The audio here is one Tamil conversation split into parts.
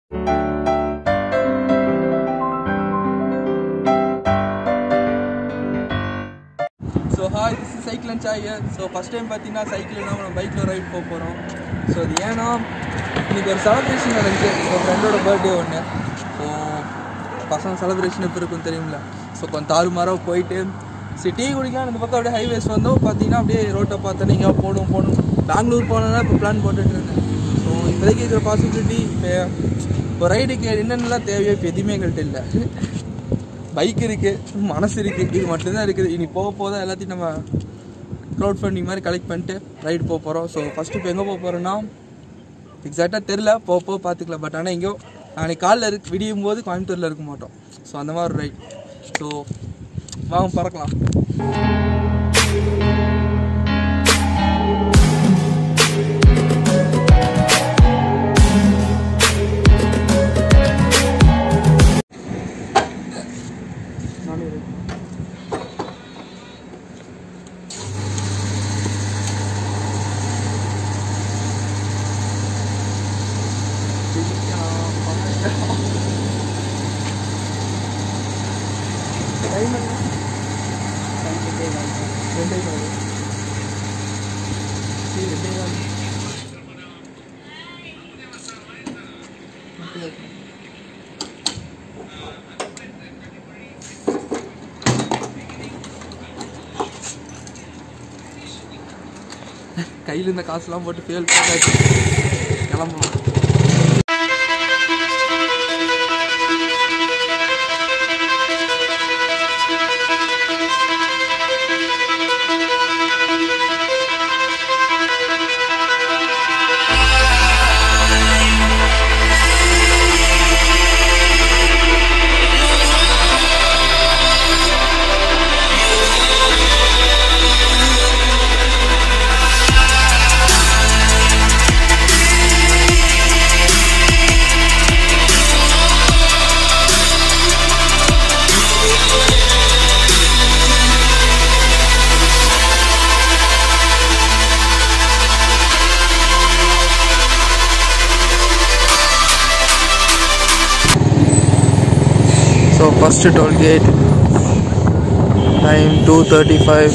so hi this is cycle and Sai so first time பார்த்தீங்கன்னா சைக்கிள் இல்லாமல் நம்ம பைக்கில் ரைட் போக போகிறோம் ஸோ அது ஏன்னா இன்னைக்கு ஒரு செலப்ரேஷன் நடந்துச்சு என் ஃப்ரெண்டோட பர்த்டே ஒன்று ஸோ பசங்க செலப்ரேஷன் எப்படி இருக்குன்னு தெரியும்ல ஸோ கொஞ்சம் தாறுமாறாக போயிட்டு சரி டீ குடிக்கலாம் இந்த பக்கம் அப்படியே ஹைவேஸ் வந்தோம் பார்த்தீங்கன்னா அப்படியே ரோட்டை பார்த்தோன்னே எங்கேயா போகணும் போகணும் பெங்களூர் போனோன்னா இப்போ பிளான் போட்டுட்டு இருந்தேன் ஸோ இப்போதைக்கு இருக்கிற பாசிபிலிட்டி இப்போ ஒரு ரைடுக்கு என்னென்னலாம் தேவையோ இப்போ எதுவுமே எங்கள்கிட்ட இல்லை பைக் இருக்கு மனசு இருக்கு இது மட்டும்தான் இருக்குது இனி போக போக தான் எல்லாத்தையும் நம்ம க்ரௌட் ஃபண்டிங் மாதிரி கலெக்ட் பண்ணிட்டு ரைடு போக போகிறோம் ஸோ ஃபஸ்ட்டு இப்போ எங்கே போக போகிறோன்னா எக்ஸாக்டாக தெரில போக போக பார்த்துக்கலாம் பட் ஆனால் எங்கேயோ நாளைக்கு காலைல இருக்கு விடியும் போது கோயம்புத்தூரில் இருக்க மாட்டோம் ஸோ அந்த மாதிரி ஒரு ரைட் ஸோ வாங்க பறக்கலாம் கையில் இருந்த காசுலாம் போட்டு ஃபேல் பண்ணாச்சு கிளம்பலாம் so first toll gate time two thirty five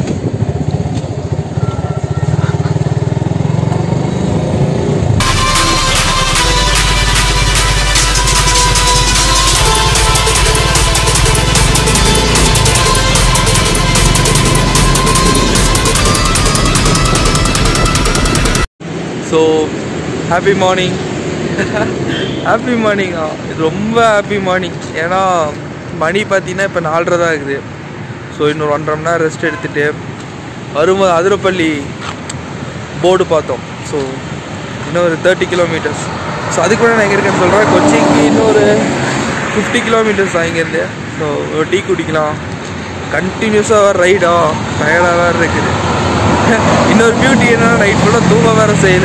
so happy morning happy மார்னிங்கா இது ரொம்ப ஹாப்பி மார்னிங் ஏன்னா மணி பார்த்தீங்கன்னா இப்போ நாலரை தான் இருக்குது ஸோ இன்னொரு ஒன்றரை மணி நேரம் ரெஸ்ட் எடுத்துகிட்டு வரும்போது அதிரப்பள்ளி போர்டு பார்த்தோம் ஸோ இன்னும் ஒரு தேர்ட்டி கிலோமீட்டர்ஸ் ஸோ அதுக்கு கூட நான் எங்கே இருக்கேன்னு சொல்கிறேன் கொச்சிக்கு இன்னொரு ஃபிஃப்டி கிலோமீட்டர்ஸ் தான் இங்கேருந்து ஸோ ஒரு டீ குடிக்கலாம் கண்டினியூஸாக வர ரைடா டயர்டாக வேறு இருக்குது இன்னொரு பியூட்டி என்னன்னா நைட் ஃபுல்லாக தூங்க வேறு செய்யலை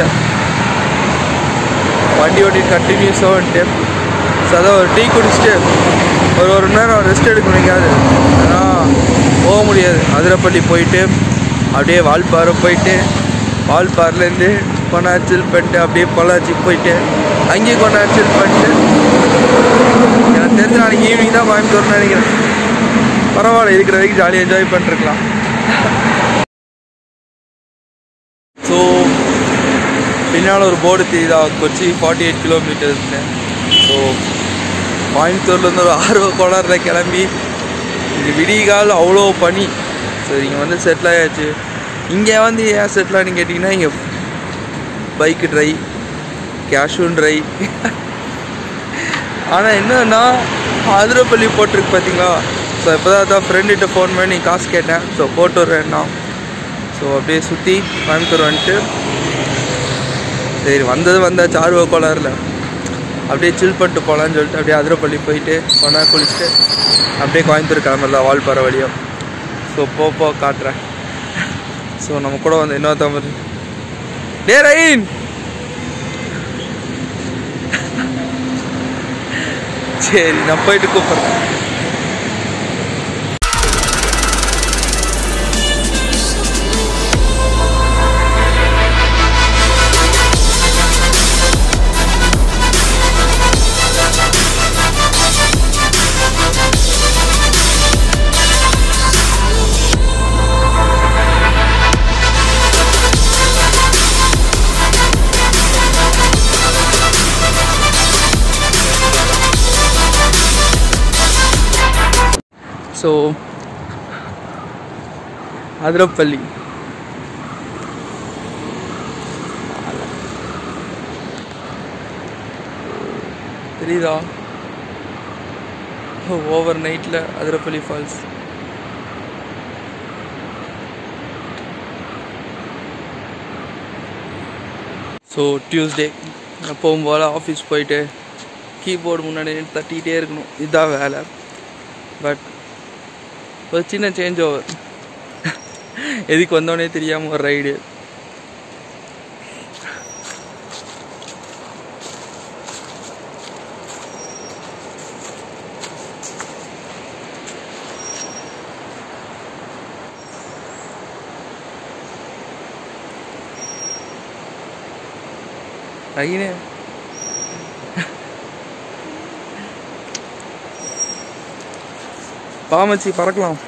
வண்டி ஓட்டி கண்டினியூஸாக வந்துட்டு ஸோ அதான் ஒரு டீ குடிச்சிட்டு ஒரு ஒரு மணி நேரம் ரெஸ்ட் எடுக்கணும் எங்கேயாவது ஆனால் போக முடியாது அதிரப்பள்ளி போயிட்டு அப்படியே வால்பாறை போயிட்டு வால்பாறைலேருந்து கொண்டாச்சில் பண்ணிட்டு அப்படியே பொள்ளாச்சி போயிட்டு அங்கேயும் கொண்டாச்சில் பண்ணிட்டு எனக்கு தெரிஞ்ச நாளைக்கு ஈவினிங் தான் கோயம்புத்தூர்னு நினைக்கிறேன் பரவாயில்ல இருக்கிற வரைக்கும் ஜாலியாக என்ஜாய் பண்ணிருக்கலாம் ஸோ பின்னால் ஒரு போர்டு தெரியுதா கொச்சி ஃபார்ட்டி எயிட் கிலோமீட்டர்ஸ்னு ஸோ கோயம்புத்தூர்லேருந்து ஒரு ஆர்வ கோளாறில் கிளம்பி இங்கே விடிகால் அவ்வளோ பனி ஸோ இங்கே வந்து செட்டில் ஆயாச்சு இங்கே வந்து ஏன் செட்டில் ஆனு கேட்டிங்கன்னா இங்கே பைக்கு ட்ரை கேஷும் ட்ரை ஆனால் என்னன்னா அதிரப்பள்ளி போட்டிருக்கு பார்த்தீங்களா ஸோ இப்போ தான் தான் ஃப்ரெண்டுகிட்ட ஃபோன் பண்ணி காசு கேட்டேன் ஸோ போட்டு வரேன்னா ஸோ அப்படியே சுற்றி கோயம்புத்தூர் வந்துட்டு சரி வந்தது வந்தாச்சு ஆர்வ கோளாறுல அப்படியே சில் பண்ணிட்டு போகலான்னு சொல்லிட்டு அப்படியே அதிரப்பள்ளி போயிட்டு கொண்டா குளிச்சுட்டு அப்படியே கோயம்புத்தூர் கிளம்பலாம் வால்பாறை வழியாக ஸோ போ போ காட்டுறேன் ஸோ நம்ம கூட வந்து இன்னொருத்தவங்க டே ரயின் சரி நான் போயிட்டு கூப்பிட்றேன் ஸோ அதிரப்பள்ளி தெரியுதா ஓவர் நைட்டில் அதிரப்பள்ளி ஃபால்ஸ் ஸோ டியூஸ்டே எப்பவும் போல் ஆஃபீஸ் போயிட்டு கீபோர்டு முன்னாடி நின்னு தட்டிக்கிட்டே இருக்கணும் இதுதான் வேலை பட் ஒரு சின்ன சேஞ்ச் ஓவர் எதுக்கு வந்தோடனே தெரியாமல் ஒரு ரைடு ரயினே பாமச்சி பறக்கலாம்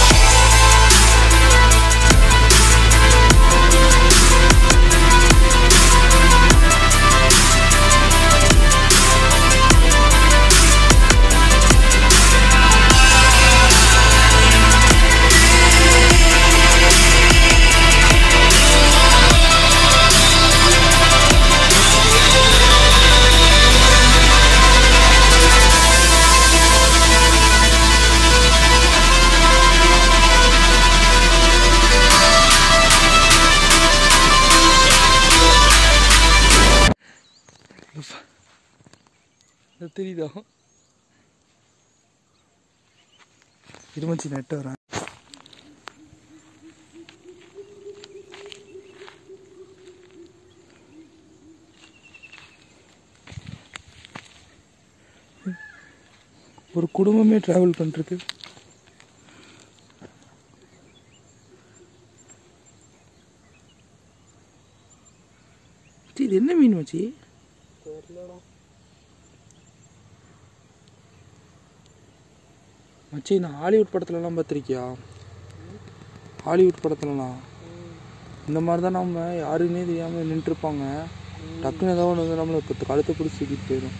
இது தெரியுதா இருமச்சி நெட்டு வரேன் ஒரு குடும்பமே ட்ராவல் பண்ணிருக்கு இது என்ன மீன் மச்சி மச்சி நான் ஹாலிவுட் படத்துலலாம் பார்த்துருக்கியா ஹாலிவுட் படத்துலலாம் இந்த மாதிரி தான் நம்ம யாருன்னே தெரியாமல் நின்றுருப்பாங்க டக்குன்னு ஏதாவது ஒன்று வந்து நம்மளை பத்து கழுத்தை பிடிச்சி தூக்கிட்டு போயிடும்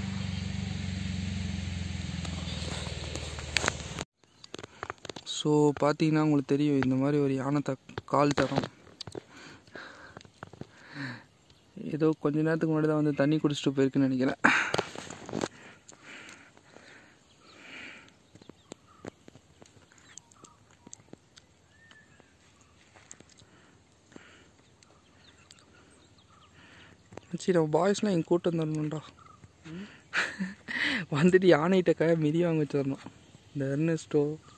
ஸோ பார்த்தீங்கன்னா உங்களுக்கு தெரியும் இந்த மாதிரி ஒரு யானை த கால் தரம் ஏதோ கொஞ்ச நேரத்துக்கு முன்னாடி தான் வந்து தண்ணி குடிச்சிட்டு போயிருக்குன்னு நினைக்கிறேன் சரி நம்ம பாய்ஸ்லாம் எங்கள் கூட்டம் தரணும்டா வந்துட்டு யானைகிட்ட கையை மிதி வாங்க வச்சிடணும் இந்த எர்னஸ்டோ